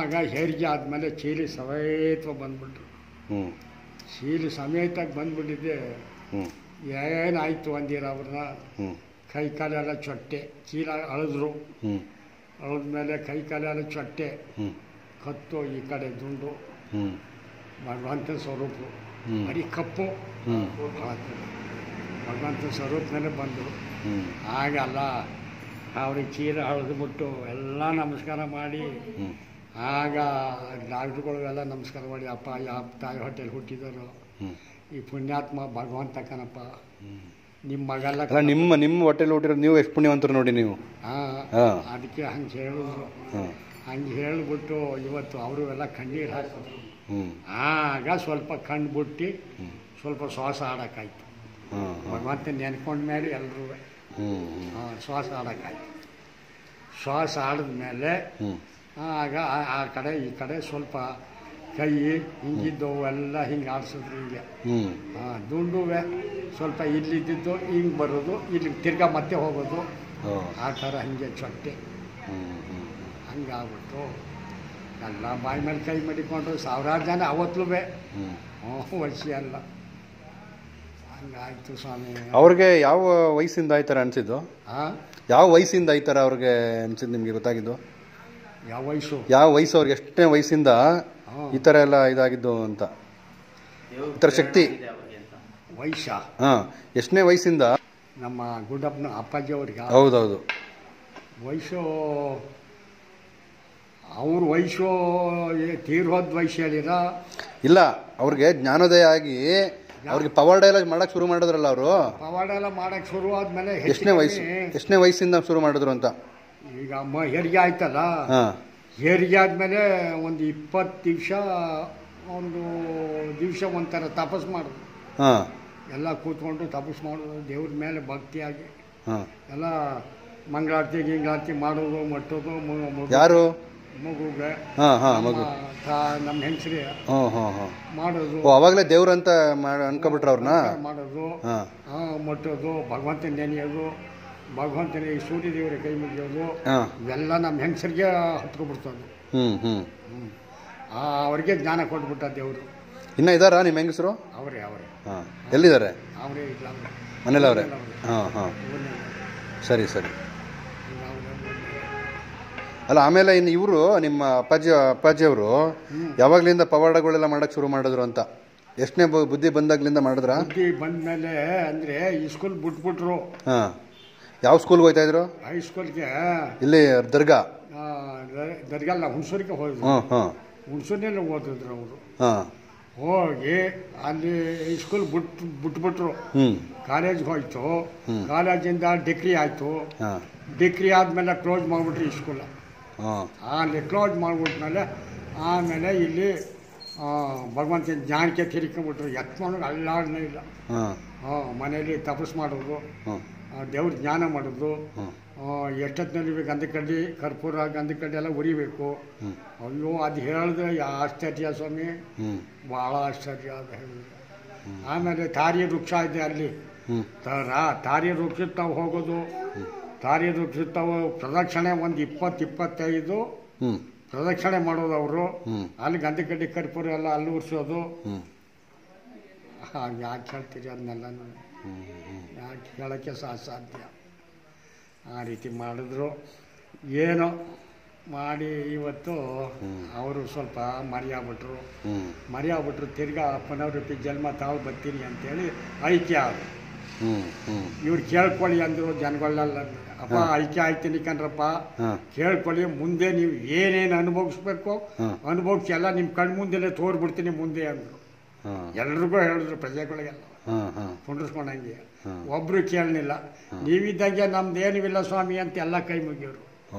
ಆಗ ಹೆರಿಗೆ ಆದಮೇಲೆ ಚೀಲಿ ಸಮೇತ ಬಂದ್ಬಿಟ್ರು ಹ್ಞೂ ಚೀಲಿ ಸಮೇತ ಬಂದ್ಬಿಟ್ಟಿದ್ದೆ ಹ್ಞೂ ಏನಾಯ್ತು ಅಂದಿರ ಅವ್ರನ್ನ ಹ್ಞೂ ಕೈ ಕಾಲೆಲ್ಲ ಚೊಟ್ಟೆ ಚೀಲ ಅಳಿದ್ರು ಹ್ಞೂ ಅಳಿದ್ಮೇಲೆ ಕೈ ಕಾಲೆಲ್ಲ ಚೊಟ್ಟೆ ಹ್ಞೂ ಕತ್ತು ಈ ಕಡೆ ದುಂಡು ಹ್ಞೂ ಭಗವಂತನ ಸ್ವರೂಪ ಹ್ಮ್. ಬರೀ ಕಪ್ಪು ಹ್ಞೂ ಭಗವಂತನ ಸ್ವರೂಪದಲ್ಲೇ ಬಂದರು ಹ್ಞೂ ಆಗಲ್ಲ ಅವ್ರಿಗೆ ಚೀಲ ಹಳಿದ್ಬಿಟ್ಟು ಎಲ್ಲ ನಮಸ್ಕಾರ ಮಾಡಿ ಹ್ಞೂ ಆಗ ಡಾಕ್ಟ್ರುಗಳಿಗೆಲ್ಲ ನಮಸ್ಕಾರ ಮಾಡಿ ಅಪ್ಪ ಯಾವ ತಾಯಿ ಹೊಟ್ಟೆಲಿ ಹುಟ್ಟಿದರು ಹ್ಞೂ ಈ ಪುಣ್ಯಾತ್ಮ ಭಗವಂತ ಕಣಪ್ಪ ನಿಮ್ಮ ಮಗಲ್ಲ ಅಲ್ಲ ನಿಮ್ಮ ನಿಮ್ಮ ಹೊಟ್ಟೆಲಿ ಹುಟ್ಟಿರೋದು ನೀವು ಎಷ್ಟು ಪುಣ್ಯವಂತರು ನೋಡಿ ನೀವು ಹಾಂ ಹಾಂ ಅದಕ್ಕೆ ಹಂಗೆ ಹೇಳಿದ್ರು ಹಾಂ ಹಂಗೆ ಹೇಳಿಬಿಟ್ಟು ಇವತ್ತು ಅವರು ಎಲ್ಲ ಕಣ್ಣೀರು ಹಾಕಿದ್ರು ಹ್ಞೂ ಆಗ ಸ್ವಲ್ಪ ಕಣ್ಣು ಬಿಟ್ಟು ಸ್ವಲ್ಪ ಶ್ವಾಸ ಆಡೋಕ್ಕಾಯ್ತು ಹಾಂ ಹಾಂ ಭಗವಂತ ನೆನ್ಕೊಂಡ ಮೇಲೆ ಎಲ್ಲರೂ ಹ್ಞೂ ಹ್ಞೂ ಶ್ವಾಸ ಆಡೋಕ್ಕಾಯ್ತು ಶ್ವಾಸ ಆಡಿದ್ಮೇಲೆ ಹ್ಞೂ ಆಗ ಆ- ಆ ಕಡೆ ಈ ಕಡೆ ಸ್ವಲ್ಪ ಕೈ ಹಿಂಗಿದ್ದವು ಎಲ್ಲ ಹಿಂಗೆ ಆಡಿಸಿದ್ರು ಹಿಂಗೆ ಹ್ಞೂ ಹಾಂ ದುಂಡುವೆ ಸ್ವಲ್ಪ ಇಲ್ಲಿದ್ದಿದ್ದು ಹಿಂಗೆ ಬರೋದು ಇಲ್ಲಿ ತಿರ್ಗಾ ಮತ್ತೆ ಹೋಗೋದು ಹಾಂ ಆ ಥರ ಹಿಂಗೆ ಚೊಟ್ಟೆ ಹ್ಞೂ ಹ್ಞೂ ಹಂಗಾಗ್ಬಿಟ್ಟು ಎಲ್ಲ ಬಾಯಿ ಮೇಲೆ ಕೈ ಮಡಿಕೊಂಡು ಸಾವಿರಾರು ಜನ ಅವತ್ತಲೂ ಹ್ಞೂ ಹ್ಞೂ ವರ್ಷ ಅಲ್ಲ ಹಂಗಾಯ್ತು ಸ್ವಾಮಿ ಅವ್ರಿಗೆ ಯಾವ ವಯಸ್ಸಿಂದ ಈ ಥರ ಅನಿಸಿದ್ದು ಹಾಂ ಯಾವ ವಯಸ್ಸಿಂದ ಈ ಥರ ಅವ್ರಿಗೆ ಅನಿಸಿದ್ದು ನಿಮಗೆ ಗೊತ್ತಾಗಿದ್ದು ಯಾವ ವಯಸ್ಸು ಯಾವ ವಯಸ್ಸು ಅವ್ರಿಗೆ ಎಷ್ಟನೇ ವಯಸ್ಸಿಂದ ಹಾಂ ಈ ಥರ ಎಲ್ಲ ಇದಾಗಿದ್ದು ಅಂತ ಈ ಥರ ಶಕ್ತಿ ವಯಸ್ಸ ಹಾಂ ಎಷ್ಟನೇ ವಯಸ್ಸಿಂದ ನಮ್ಮ ಗುಡ್ಡಪ್ಪನ ಅಪ್ಪಾಜಿ ಅವ್ರಿಗೆ ಹೌದೌದು ವಯಸ್ಸು ಅವ್ರ ವಯಸ್ಸು ತೀರ್ ಹೋದ ವಯಸ್ಸು ಹೇಳಿರ ಇಲ್ಲ ಅವ್ರಿಗೆ ಜ್ಞಾನೋದಯ ಆಗಿ ಅವ್ರಿಗೆ ಪವರ್ ಡೈಲಾಗ್ ಮಾಡಕ್ ಶುರು ಮಾಡಿದ್ರಲ್ಲ ಅವರು ಪವಾಡ ಎಲ್ಲ ಮಾಡಕ್ಕೆ ಶುರು ಆದ್ಮೇಲೆ ಹೆಚ್ಚು ಎಷ್ಟನೇ ವಯಸ್ಸು ಕಮ್ಮಿ ಎಷ್ಟನೇ ವಯಸ್ಸಿಂದ ಶುರು ಮಾಡಿದ್ರು ಅಂತ ಈಗ ಮ ಹೆರಿಗೆ ಆಯ್ತಲ್ಲ ಹಾಂ ಹೆರಿಗೆ ಆದಮೇಲೆ ಒಂದು ಇಪ್ಪತ್ತು ದಿವಸ ಒಂದು ದಿವಸ ಒಂಥರ ತಪಸ್ ಮಾಡೋದು ಹಾಂ ಎಲ್ಲ ಕೂತ್ಕೊಂಡು ತಪಸ್ ಮಾಡೋದು ದೇವ್ರ ಮೇಲೆ ಭಕ್ತಿಯಾಗಿ ಹಾಂ ಎಲ್ಲ ಮಂಗಳಾರತಿ ಗಿಂಗಾರತಿ ಮಾಡೋದು ಮಟ್ಟೋದು ಮಗು- ಮಗು- ಯಾರು ಮಗುಗೆ ಹಾಂ ಹಾಂ ನಮ್ಮ ಮಗು ತಾ- ನಮ್ಮ ಹೆಂಗಸ್ರಿ ಹ್ಞೂ ಹ್ಞೂ ಹ್ಞೂ ಮಾಡೋದು ಓ ಅವಾಗಲೇ ದೇವ್ರಂತ ಮಾಡ ಅನ್ಕೊಬಿಟ್ರ ಅವ್ರನ್ನ ಮಾಡೋದು ಹಾಂ ಆ, ಮಟ್ಟೋದು ಭಗವಂತನ ನೆನೆಯೋದು ಭಗವಂತನ ಈ ಸೂರ್ಯ ದೇವರ ಕೈ ಮುಗಿಯೋದು ಹಾಂ ಇವೆಲ್ಲ ನಮ್ಮ ಹೆಂಗಸರಿಗೆ ಹತ್ಕೊಬಿಡ್ತದೆ ಹ್ಞೂ ಹ್ಞೂ ಆ, ಅವ್ರಿಗೆ ಜ್ಞಾನ ಕೊಟ್ಬಿಟ್ಟ ದೇವರು ಇನ್ನ ಇದ್ದಾರಾ ನಿಮ್ಮ ಹೆಂಗಸರು ಅವರೇ ಅವರೇ ಹಾಂ ಎಲ್ಲಿದ್ದಾರೆ ಅವರೇ ಇಲ್ಲ ಅವ್ರೆ. ಮನೇಲಿ ಅವರೇ ಅವ್ರೇ. ಹಾಂ ಹಾಂ ಅವ್ರೇ. ಸರಿ ಸರಿ ಇಲ್ಲ ಅವ್ರೇ, ಅವ್ರೇ. ಅಲ್ಲ ಆಮೇಲೆ ಇನ್ನು ಇವರು ನಿಮ್ಮ ಅಪ್ಪಾಜಿ ಅಪ್ಪಾಜಿ ಅವರು ಯಾವಾಗ್ಲಿಂದ ಪವಾಡಗಳೆಲ್ಲ ಮಾಡಕ್ ಶುರು ಮಾಡಿದ್ರು ಅಂತ ಎಷ್ಟನೇ ಬು- ಬುದ್ಧಿ ಬಂದಾಗ್ಲಿಂದ ಮಾಡಿದ್ರ ಬುದ್ಧಿ ಬಂದ್ಮೇಲೆ ಅಂದ್ರೆ ಈ ಸ್ಕೂಲ್ ಬಿಟ್ಬಿಟ್ರು ಹಾ ಯಾವ ಸ್ಕೂಲ್ಗೆ ಹೋಗ್ತಾ ಇದ್ರು ಹೈಸ್ಕೂಲ್ಗೆ ಇಲ್ಲಿ ದರ್ಗಾ ದರ್ಗಲ್ಲ ಹುಣಸೂರಿಗೆ ಹೋದ್ರು ಹ್ಮ್ ಹ್ಮ್ ಹುಣಸೂರಿನಲ್ಲಿ ಓದಿದ್ರು ಅವರು ಹಾ ಹೋಗಿ ಅಲ್ಲಿ ಸ್ಕೂಲ್ ಬಿಟ್ಟು ಬಿಟ್ಬಿಟ್ರು ಹ್ಮ್ ಕಾಲೇಜ್ಗೆ ಹೋಯ್ತು ಹ್ಮ್. ಕಾಲೇಜಿಂದ ಡಿಗ್ರಿ ಆಯಿತು ಹಾ ಡಿಗ್ರಿ ಆದಮೇಲೆ ಕ್ಲೋಸ್ ಮಾಡಿಬಿಟ್ರು ಈ ಸ್ಕೂಲ ಹಾ ಅಲ್ಲಿ ಕ್ಲೋಸ್ ಮಾಡಿಬಿಟ್ಮೇಲೆ ಆಮೇಲೆ ಇಲ್ಲಿ ಆ, ಭಗವಂತನ ಜ್ಞಾನಕ್ಕೆ ತಿರ್ಕೊಂಬಿಟ್ರು ಎತ್ಕೊಂಡು ಅಲ್ಲಾಡನೇ ಇಲ್ಲ ಹಾ ಆ, ಮನೇಲಿ ತಪಸ್ ಮಾಡೋದು ಹ್ಮ್ ಆ, ದೇವ್ರ ಜ್ಞಾನ ಮಾಡೋದು ಹ್ಮ್ ಆ, ಎಷ್ಟೊತ್ತಿನಲ್ಲಿ ಗಂಧ ಕಡ್ಡಿ ಕರ್ಪೂರ ಗಂಧ ಕಡ್ಡಿ ಎಲ್ಲ ಉರಿಬೇಕು ಹ್ಮ್ ಅಯ್ಯೋ ಅದು ಹೇಳಿದ್ರೆ ಆಶ್ಚರ್ಯ ಸ್ವಾಮಿ ಹ್ಮ್ ಭಾಳ ಆಶ್ಚರ್ಯ ಅದು ಹೇಳಿದ್ರೆ ಆಮೇಲೆ ತಾರಿ ವೃಕ್ಷ ಇದೆ ಅಲ್ಲಿ ಹ್ಮ್ ತರ ತಾರಿ ವೃಕ್ಷಕ್ಕೆ ತಾವು ಹೋಗೋದು ತಾರಿ ವೃಕ್ಷಕ್ಕೆ ತಾವು ಪ್ರದಕ್ಷಿಣೆ ಒಂದು ಇಪ್ಪತ್ತು ಇಪ್ಪತ್ತೈದು ಹ್ಮ್ ಪ್ರದಕ್ಷಿಣೆ ಮಾಡೋದು ಅವರು ಹ್ಮ್ ಅಲ್ಲಿ ಗಂಧ ಕಡ್ಡಿ ಕರ್ಪೂರ ಎಲ್ಲ ಅಲ್ಲಿ ಉರ್ಸೋದು ಹ್ಮ್ ಹಾಗೆ ಯಾಕೆ ಹೇಳ್ತೀರಿ ಅದನ್ನೆಲ್ಲ ಹ್ಮ್ ಹ್ಮ್ ಯಾಕೆ ಹೇಳೋಕ್ಕೆ ಸಹ ಸಾಧ್ಯ ಆ ರೀತಿ ಮಾಡಿದ್ರು ಏನೋ ಮಾಡಿ ಇವತ್ತು ಅವರು ಸ್ವಲ್ಪ ಮರೆಯಾಗ್ಬಿಟ್ರು ಹ್ಮ್ ಮರೆಯಾಗ್ಬಿಟ್ರು ತಿರ್ಗಾ ಪುನರ್ವೃತ್ತಿ ಜನ್ಮ ತಾವು ಬರ್ತೀನಿ ಅಂತೇಳಿ ಐಕ್ಯ ಆದ್ರು ಹ್ಮ್ ಹ್ಮ್ ಇವ್ರು ಕೇಳ್ಕೊಳ್ಳಿ ಅಂದರು ಜನಗಳೆಲ್ಲ ಅಪ್ಪ ಐಕ್ಯ ಆಯ್ತೀನಿ ಕಣ್ರಪ್ಪ ಹಾ ಕೇಳ್ಕೊಳ್ಳಿ ಮುಂದೆ ನೀವು ಏನೇನು ಅನುಭವಿಸ್ಬೇಕು ಹಾ. ಎಲ್ಲ ನಿಮ್ಮ ಕಣ್ಣು ಮುಂದೆಲೆ ತೋರ್ಬಿಡ್ತೀನಿ ಮುಂದೆ ಅಂದರು ಹಾ ಎಲ್ರಿಗೂ ಹೇಳಿದ್ರು ಪ್ರಜೆಗಳಿಗೆಲ್ಲ ಹಾ ಹಾ ಕುಂಡ್ರಿಸ್ಕೊಂಡಂಗೆ ಹಾ. ಒಬ್ರು ಕೇಳಲಿಲ್ಲ ನೀವಿದ್ದಂಗೆ ನಮ್ದು ಏನಿಲ್ಲ ಸ್ವಾಮಿ ಅಂತ ಎಲ್ಲ ಕೈ ಮುಗಿಯೋರು ಹಾ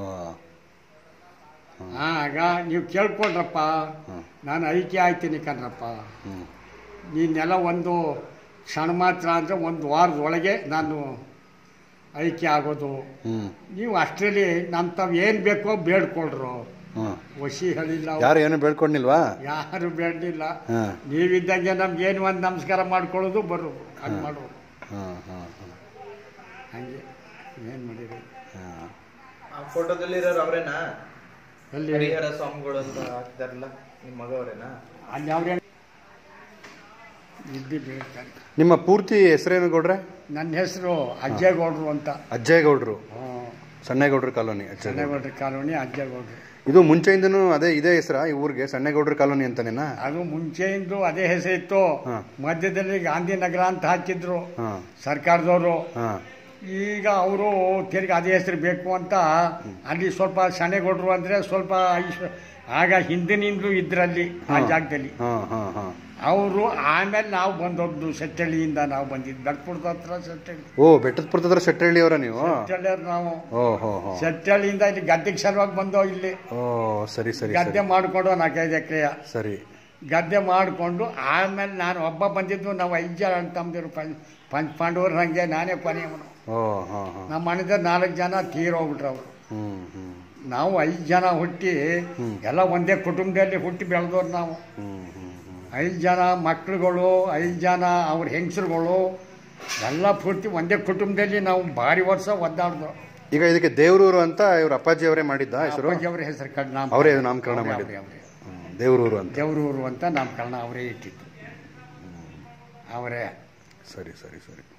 ಆಗ ನೀವು ಕೇಳ್ಕೊಂಡ್ರಪ್ಪ ಹಾ. ನಾನು ಐಕ್ಯ ಆಯ್ತೀನಿ ಕಣ್ರಪ್ಪ ಹ್ಮ್ ನೀನೆಲ್ಲ ಒಂದು ಕ್ಷಣ ಮಾತ್ರ ಅಂದರೆ ಒಂದು ವಾರದೊಳಗೆ ನಾನು ಐಕ್ಯ ಆಗೋದು ಹ್ಮ್ ನೀವು ಅಷ್ಟರಲ್ಲಿ ನಮ್ಮ ತಾವು ಏನು ಬೇಕೋ ಬೇಡ್ಕೊಳ್ರು ಹಾ ವಸಿ ಹೇಳಿಲ್ಲ ಅವ್ರು. ಯಾರು ಏನು ಬೇಡ್ಕೊಂಡಿಲ್ವಾ ಯಾರು ಬೇಡಲಿಲ್ಲ ಹಾ ನೀವಿದ್ದಂಗೆ ನಮ್ಗೆ ಏನು ಒಂದು ನಮಸ್ಕಾರ ಮಾಡ್ಕೊಳ್ಳೋದು ಬರೋದು ಹಂಗೆ ಮಾಡೋದು ಹಾ ಹಾ ಹಾ ಹಂಗೆ ಏನು ಮಾಡಿರಿ ಹಾ ಆ ಫೋಟೋದಲ್ಲಿರೋರು ಅವರೇನಾ ಎಲ್ಲಿ ಹರಿಹರ ಸ್ವಾಮಿಗಳು ಅಂತ ಹಾಕಿದಾರಲ್ಲ ನಿಮ್ಮ ಮಗವರೇನಾ ಅಲ್ಲಿ ಅವ್ರೇನು ಇದ್ದಿ ಬೀಳ್ತಾರೆ ನಿಮ್ಮ ಪೂರ್ತಿ ಹೆಸರೇನು ಗೌಡ್ರೆ ನನ್ನ ಹೆಸರು ಅಜ್ಜೇಗೌಡರು ಅಂತ ಅಜ್ಜೇಗೌಡ್ರು ಹ್ಮ್. ಸಣ್ಣೇಗೌಡ್ರ ಕಾಲೋನಿ ಅಜ್ಜೇಗೌಡ್ರು ಚೆನ್ನಗೌಡ್ರ ಕಾಲೋನಿ ಅಜ್ಜೇಗೌಡರು ಇದು ಮುಂಚೆಯಿಂದನೂ ಅದೇ ಇದೇ ಹೆಸರಾ ಈ ಊರಿಗೆ ಸಣ್ಣೇಗೌಡ್ರ ಕಾಲೋನಿ ಅಂತಾನೇನಾ ಅದು ಮುಂಚೆಯಿಂದ ಅದೇ ಹೆಸರಿತ್ತು ಹಾ. ಮಧ್ಯದಲ್ಲಿ ಗಾಂಧಿನಗರ ಅಂತ ಹಾಕಿದ್ರು ಹಾ ಸರ್ಕಾರದವರು ಹಾ ಈಗ ಅವರು ತಿರ್ಗಿ ಅದೇ ಹೆಸರು ಬೇಕು ಅಂತ ಅಲ್ಲಿ ಸ್ವಲ್ಪ ಸಣ್ಣಗೌಡರು ಅಂದರೆ ಸ್ವಲ್ಪ ಐಶ್- ಆಗ ಹಿಂದಿನಿಂದಲೂ ಇದ್ರಲ್ಲಿ ಆ ಜಾಗದಲ್ಲಿ ಹಾ ಹಾ ಹಾ ಅವರು ಆಮೇಲೆ ನಾವು ಬಂದದ್ದು ಸೆಟ್ಟಳ್ಳಿಯಿಂದ ನಾವು ಬಂದಿದ್ದು ಬೆಟ್ಪುರದ ಹತ್ರ ಸೆಟ್ಟಳ್ಳಿ ಓ ಬೆಟ್ಟದಪುರದ ಹತ್ರ ಶೆಟ್ಟಳ್ಳಿ ಅವರ ನೀವು ಸೆಟ್ಟಳ್ಳಿಯವ್ರು ನಾವು ಓ ಹೋ ಹೋ ಸೆಟ್ಟಳ್ಳಿಯಿಂದ ಇಲ್ಲಿ ಗದ್ದೆಗೆ ಸಲುವಾಗಿ ಬಂದೋ ಇಲ್ಲಿ ಓ ಸರಿ ಸರಿ ಗದ್ದೆ ಸರಿ ಮಾಡಿಕೊಂಡು ನಾಲ್ಕೈದು ಎಕರೆಯ ಸರಿ ಗದ್ದೆ ಮಾಡಿಕೊಂಡು ಆಮೇಲೆ ನಾನು ಒಬ್ಬ ಬಂದಿದ್ದು ನಾವು ಐದು ಜನ ತಮ್ಮದಿರು ಪಂಚ ಪಂಚ ಪಾಂಡವರು ಹಂಗೆ ನಾನೇ ಕೊನೆಯವನು ಓ ಹಾ ಹಾ ನಮ್ಮ ಮನೆದ ನಾಲ್ಕು ಜನ ತೀರೋಗ್ಬಿಟ್ರು ಅವರು ಹ್ಮ್ ಹ್ಮ್ ನಾವು ಐದು ಜನ ಹುಟ್ಟಿ ಎಲ್ಲ ಒಂದೇ ಕುಟುಂಬದಲ್ಲಿ ಹುಟ್ಟಿ ಬೆಳೆದವ್ರು ನಾವು ಹ್ಮ್ ಹ್ಮ್ ಹ್ಮ್ ಐದು ಜನ ಮಕ್ಳುಗಳು ಐದು ಜನ ಅವ್ರ ಹೆಂಗಸರುಗಳು ಎಲ್ಲ ಪೂರ್ತಿ ಒಂದೇ ಕುಟುಂಬದಲ್ಲಿ ನಾವು ಭಾರಿ ವರ್ಷ ಒದ್ದಾಡ್ದು ಈಗ ಇದಕ್ಕೆ ದೇವರೂರು ಅಂತ ಇವ್ರ ಅಪ್ಪಾಜಿ ಅವರೇ ಮಾಡಿದ್ದ ಹೆಸರು ಅವ್ರ ಹೆಸರು ಕಡ್ ನಾಮ ಅವರೇ ನಾಮಕರಣ ಮಾಡಿದ್ದು ಹ್ಮ್, ದೇವರೂರು ಅಂತ ದೇವರೂರು ಅಂತ ನಾಮಕರಣ ಅವರೇ ಇಟ್ಟಿದ್ದು ಅವರೇ ಸರಿ ಸರಿ ಸರಿ